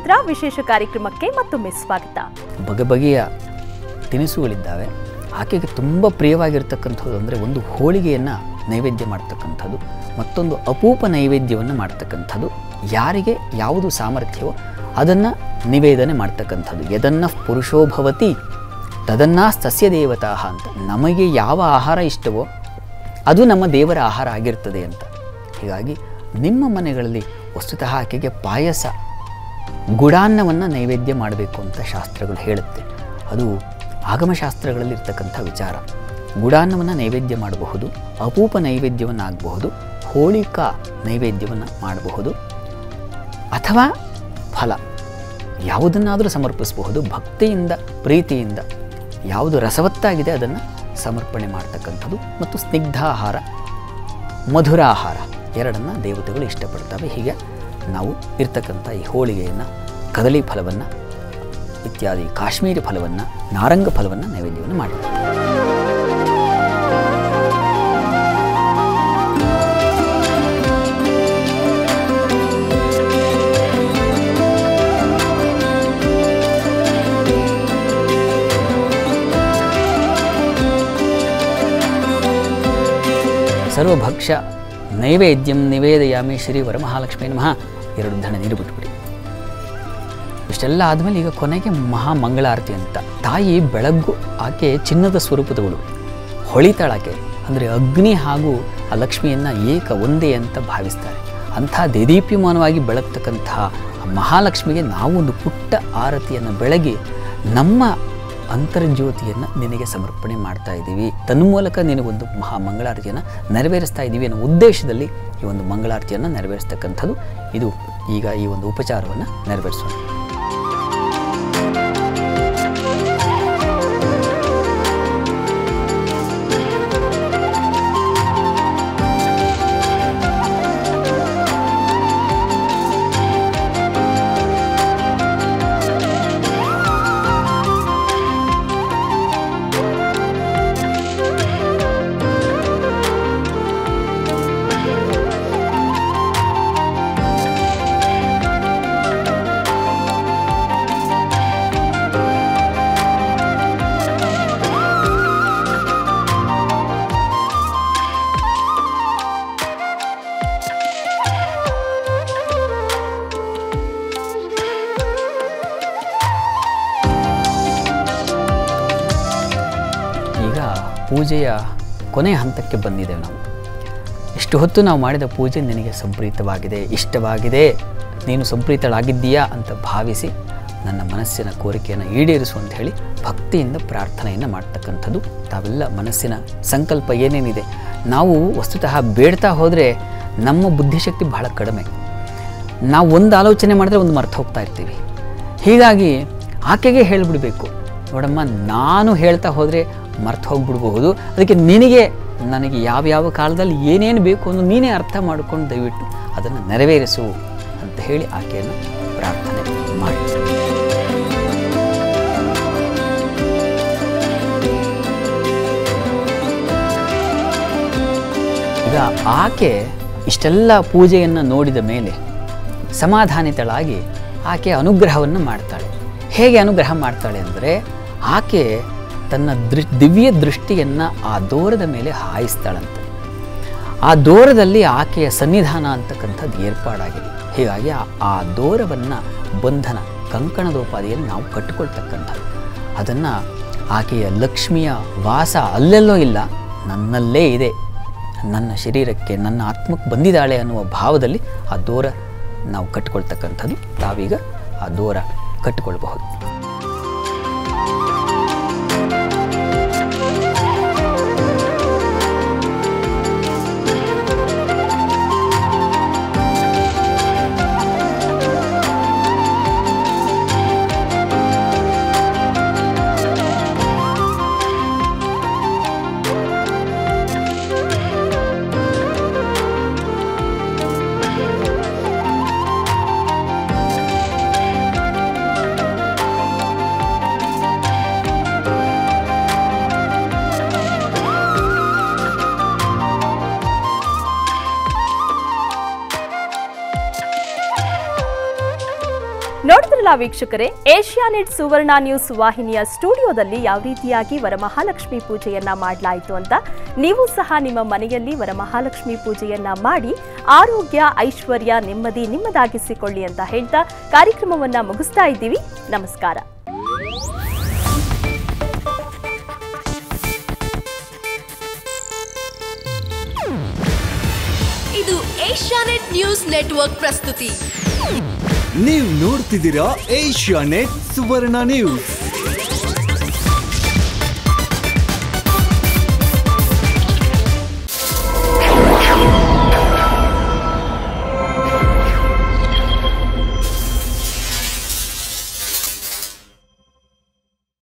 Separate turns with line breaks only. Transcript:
ನಂತರ ವಿಶೇಷ ಕಾರ್ಯಕ್ರಮಕ್ಕೆ ಮತ್ತೊಮ್ಮೆ ಸ್ವಾಗತ
ಬಗೆ ಬಗೆಯ ತಿನಿಸುಗಳಿದ್ದಾವೆ ಆಕೆಗೆ ತುಂಬ ಪ್ರಿಯವಾಗಿರ್ತಕ್ಕಂಥದ್ದು ಅಂದರೆ ಒಂದು ಹೋಳಿಗೆಯನ್ನು ನೈವೇದ್ಯ ಮಾಡ್ತಕ್ಕಂಥದ್ದು ಮತ್ತೊಂದು ಅಪೂಪ ನೈವೇದ್ಯವನ್ನು ಮಾಡ್ತಕ್ಕಂಥದ್ದು ಯಾರಿಗೆ ಯಾವುದು ಸಾಮರ್ಥ್ಯವೋ ಅದನ್ನು ನಿವೇದನೆ ಮಾಡ್ತಕ್ಕಂಥದ್ದು ಯದನ್ನ ಪುರುಷೋ ಭವತಿ ತದನ್ನ ಸಸ್ಯ ದೇವತಾ ಅಂತ ನಮಗೆ ಯಾವ ಆಹಾರ ಇಷ್ಟವೋ ಅದು ನಮ್ಮ ದೇವರ ಆಹಾರ ಆಗಿರ್ತದೆ ಅಂತ ಹೀಗಾಗಿ ನಿಮ್ಮ ಮನೆಗಳಲ್ಲಿ ವಸ್ತುತಃ ಆಕೆಗೆ ಪಾಯಸ ಗುಡಾನ್ನವನ್ನು ನೈವೇದ್ಯ ಮಾಡಬೇಕು ಅಂತ ಶಾಸ್ತ್ರಗಳು ಹೇಳುತ್ತೆ ಅದು ಆಗಮಶಾಸ್ತ್ರಗಳಲ್ಲಿ ಇರ್ತಕ್ಕಂಥ ವಿಚಾರ ಗುಡಾನ್ನವನ್ನು ನೈವೇದ್ಯ ಮಾಡಬಹುದು ಅಪೂಪ ನೈವೇದ್ಯವನ್ನು ಆಗಬಹುದು ಹೋಳಿಕಾ ನೈವೇದ್ಯವನ್ನು ಮಾಡಬಹುದು ಅಥವಾ ಫಲ ಯಾವುದನ್ನಾದರೂ ಸಮರ್ಪಿಸಬಹುದು ಭಕ್ತಿಯಿಂದ ಪ್ರೀತಿಯಿಂದ ಯಾವುದು ರಸವತ್ತಾಗಿದೆ ಅದನ್ನು ಸಮರ್ಪಣೆ ಮಾಡ್ತಕ್ಕಂಥದ್ದು ಮತ್ತು ಸ್ನಿಗ್ಧ ಆಹಾರ ಮಧುರ ಆಹಾರ ಎರಡನ್ನು ದೇವತೆಗಳು ಇಷ್ಟಪಡ್ತವೆ ಹೀಗೆ ನಾವು ಇರ್ತಕ್ಕಂಥ ಈ ಹೋಳಿಗೆಯನ್ನು ಕದಳಿ ಫಲವನ್ನು ಇತ್ಯಾದಿ ಕಾಶ್ಮೀರಿ ಫಲವನ್ನು ನಾರಂಗ ಫಲವನ್ನು ನೈವೇದ್ಯವನ್ನು ಮಾಡಿದ್ದೇವೆ ಸರ್ವಭಕ್ಷ ನೈವೇದ್ಯಂ ನಿವೇದಯಾಮಿ ಶ್ರೀ ವರಮಹಾಲಕ್ಷ್ಮೀ ನಮಃ ಎರಡು ಧಣ ನೀರು ಬಿಟ್ಬಿಡಿ ಇಷ್ಟೆಲ್ಲ ಆದಮೇಲೆ ಈಗ ಕೊನೆಗೆ ಮಹಾ ಮಂಗಳಾರತಿ ಅಂತ ತಾಯಿ ಬೆಳಗ್ಗು ಆಕೆ ಚಿನ್ನದ ಸ್ವರೂಪದವಳು ಹೊಳಿತಾಳಾಕೆ ಅಂದರೆ ಅಗ್ನಿ ಹಾಗೂ ಆ ಲಕ್ಷ್ಮಿಯನ್ನು ಏಕ ಒಂದೇ ಅಂತ ಭಾವಿಸ್ತಾರೆ ಅಂಥ ದೇದೀಪ್ಯಮಾನವಾಗಿ ಬೆಳಗ್ತಕ್ಕಂತಹ ಆ ಮಹಾಲಕ್ಷ್ಮಿಗೆ ನಾವು ಒಂದು ಪುಟ್ಟ ಆರತಿಯನ್ನು ಬೆಳಗಿ ನಮ್ಮ ಅಂತರ್ಜ್ಯೋತಿಯನ್ನು ನಿನಗೆ ಸಮರ್ಪಣೆ ಮಾಡ್ತಾ ಇದ್ದೀವಿ ತನ್ಮೂಲಕ ನಿನಗೊಂದು ಮಹಾ ಮಂಗಳಾರತಿಯನ್ನು ನೆರವೇರಿಸ್ತಾ ಇದ್ದೀವಿ ಅನ್ನೋ ಉದ್ದೇಶದಲ್ಲಿ ಈ ಒಂದು ಮಂಗಳಾರತಿಯನ್ನು ನೆರವೇರಿಸ್ತಕ್ಕಂಥದ್ದು ಇದು ಈಗ ಈ ಒಂದು ಉಪಚಾರವನ್ನು ನೆರವೇರಿಸೋಣ ಈಗ ಪೂಜೆಯ ಕೊನೆಯ ಹಂತಕ್ಕೆ ಬಂದಿದ್ದೇವೆ ನಾವು ಇಷ್ಟು ಹೊತ್ತು ನಾವು ಮಾಡಿದ ಪೂಜೆ ನಿನಗೆ ಸಂಪ್ರೀತವಾಗಿದೆ ಇಷ್ಟವಾಗಿದೆ ನೀನು ಸಂಪ್ರೀತಳಾಗಿದ್ದೀಯಾ ಅಂತ ಭಾವಿಸಿ ನನ್ನ ಮನಸ್ಸಿನ ಕೋರಿಕೆಯನ್ನು ಈಡೇರಿಸು ಅಂತ ಹೇಳಿ ಭಕ್ತಿಯಿಂದ ಪ್ರಾರ್ಥನೆಯನ್ನು ಮಾಡ್ತಕ್ಕಂಥದ್ದು ತಾವೆಲ್ಲ ಮನಸ್ಸಿನ ಸಂಕಲ್ಪ ಏನೇನಿದೆ ನಾವು ವಸ್ತುತಃ ಬೇಡ್ತಾ ಹೋದರೆ ನಮ್ಮ ಬುದ್ಧಿಶಕ್ತಿ ಬಹಳ ಕಡಿಮೆ ನಾವು ಒಂದು ಆಲೋಚನೆ ಮಾಡಿದ್ರೆ ಒಂದು ಮರ್ತು ಹೋಗ್ತಾ ಇರ್ತೀವಿ ಹೀಗಾಗಿ ಆಕೆಗೆ ಹೇಳಿಬಿಡಬೇಕು ನೋಡಮ್ಮ ನಾನು ಹೇಳ್ತಾ ಹೋದರೆ ಮರ್ತು ಹೋಗ್ಬಿಡ್ಬಹುದು ಅದಕ್ಕೆ ನಿನಗೆ ನನಗೆ ಯಾವ ಯಾವ ಕಾಲದಲ್ಲಿ ಏನೇನು ಬೇಕು ಅನ್ನೋ ನೀನೇ ಅರ್ಥ ಮಾಡಿಕೊಂಡು ದಯವಿಟ್ಟು ಅದನ್ನು ನೆರವೇರಿಸು ಅಂತ ಹೇಳಿ ಆಕೆಯನ್ನು ಪ್ರಾರ್ಥನೆ ಮಾಡಿ ಈಗ ಆಕೆ ಇಷ್ಟೆಲ್ಲ ಪೂಜೆಯನ್ನು ನೋಡಿದ ಮೇಲೆ ಸಮಾಧಾನಿತಳಾಗಿ ಆಕೆ ಅನುಗ್ರಹವನ್ನು ಮಾಡ್ತಾಳೆ ಹೇಗೆ ಅನುಗ್ರಹ ಮಾಡ್ತಾಳೆ ಅಂದರೆ ಆಕೆ ತನ್ನ ದೃ ದಿವ್ಯ ದೃಷ್ಟಿಯನ್ನು ಆ ದೂರದ ಮೇಲೆ ಹಾಯಿಸ್ತಾಳಂತೆ ಆ ದೂರದಲ್ಲಿ ಆಕೆಯ ಸನ್ನಿಧಾನ ಅಂತಕ್ಕಂಥದ್ದು ಏರ್ಪಾಡಾಗಿದೆ ಹೀಗಾಗಿ ಆ- ಆ ದೂರವನ್ನು ಬಂಧನ ಕಂಕಣದೋಪಾದಿಯಲ್ಲಿ ನಾವು ಕಟ್ಟಿಕೊಳ್ತಕ್ಕಂಥದ್ದು ಅದನ್ನು ಆಕೆಯ ಲಕ್ಷ್ಮಿಯ ವಾಸ ಅಲ್ಲೆಲ್ಲೋ ಇಲ್ಲ ನನ್ನಲ್ಲೇ ಇದೆ ನನ್ನ ಶರೀರಕ್ಕೆ ನನ್ನ ಆತ್ಮಕ್ಕೆ ಬಂದಿದ್ದಾಳೆ ಅನ್ನುವ ಭಾವದಲ್ಲಿ ಆ ದೂರ ನಾವು ಕಟ್ಟಿಕೊಳ್ತಕ್ಕಂಥದ್ದು ತಾವೀಗ ಆ ದೂರ ಕಟ್ಟಿಕೊಳ್ಬಹುದು
ನೋಡಿದ್ರಲ್ಲ ವೀಕ್ಷಕರೇ ಏಷ್ಯಾನೆಟ್ ಸುವರ್ಣ ನ್ಯೂಸ್ ವಾಹಿನಿಯ ಸ್ಟುಡಿಯೋದಲ್ಲಿ ಯಾವ ರೀತಿಯಾಗಿ ವರಮಹಾಲಕ್ಷ್ಮಿ ಪೂಜೆಯನ್ನ ಮಾಡಲಾಯಿತು ಅಂತ ನೀವು ಸಹ ನಿಮ್ಮ ಮನೆಯಲ್ಲಿ ವರಮಹಾಲಕ್ಷ್ಮಿ ಪೂಜೆಯನ್ನ ಮಾಡಿ ಆರೋಗ್ಯ ಐಶ್ವರ್ಯ ನೆಮ್ಮದಿ ನಿಮ್ಮದಾಗಿಸಿಕೊಳ್ಳಿ ಅಂತ ಹೇಳ್ತಾ ಕಾರ್ಯಕ್ರಮವನ್ನ ಮುಗಿಸ್ತಾ ಇದ್ದೀವಿ ನಮಸ್ಕಾರ
ಇದು ಏಷ್ಯಾನೆಟ್ ನ್ಯೂಸ್ ನೆಟ್ವರ್ಕ್ ಪ್ರಸ್ತುತಿ
ನೀವು ನೋಡ್ತಿದ್ದೀರಾ ಏಷ್ಯಾ ನೆಟ್ ಸುವರ್ಣ ನ್ಯೂಸ್